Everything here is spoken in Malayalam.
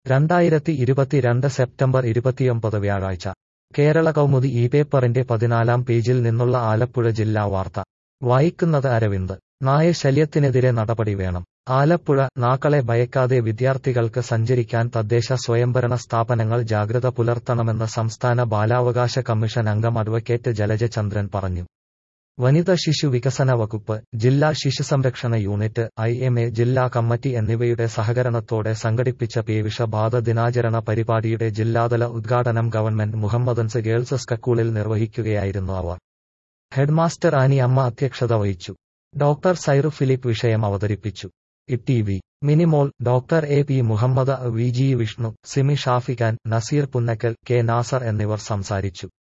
രണ്ടായിരത്തി ഇരുപത്തിരണ്ട് സെപ്റ്റംബർ ഇരുപത്തിയൊമ്പത് വ്യാഴാഴ്ച കേരള കൗമുദി ഈ പേപ്പറിന്റെ പതിനാലാം പേജിൽ നിന്നുള്ള ആലപ്പുഴ ജില്ലാ വാർത്ത വായിക്കുന്നത് അരവിന്ദ് നായശല്യത്തിനെതിരെ നടപടി വേണം ആലപ്പുഴ നാക്കളെ ഭയക്കാതെ വിദ്യാർത്ഥികൾക്ക് സഞ്ചരിക്കാൻ തദ്ദേശ സ്വയംഭരണ സ്ഥാപനങ്ങൾ ജാഗ്രത പുലർത്തണമെന്ന് സംസ്ഥാന ബാലാവകാശ കമ്മീഷൻ അംഗം അഡ്വക്കേറ്റ് ജലജ ചന്ദ്രൻ പറഞ്ഞു വനിത ശിശു വികസന വകുപ്പ് ജില്ലാ ശിശുസംരക്ഷണ യൂണിറ്റ് ഐ എം എ ജില്ലാ കമ്മിറ്റി എന്നിവയുടെ സഹകരണത്തോടെ സംഘടിപ്പിച്ച പേവിഷബാധ ദിനാചരണ പരിപാടിയുടെ ജില്ലാതല ഉദ്ഘാടനം ഗവൺമെന്റ് മുഹമ്മദൻസ് ഗേൾസ് സ്കൂളിൽ നിർവഹിക്കുകയായിരുന്നു അവർ ഹെഡ്മാസ്റ്റർ ആനി അമ്മ അധ്യക്ഷത വഹിച്ചു ഡോക്ടർ സൈറു ഫിലിപ്പ് വിഷയം അവതരിപ്പിച്ചു T V Minimol doctor A P Muhammad V G Vishnu Simi Shafikhan Naseer Punnakkal K Nasar എന്നിവർ സംസാരിച്ചു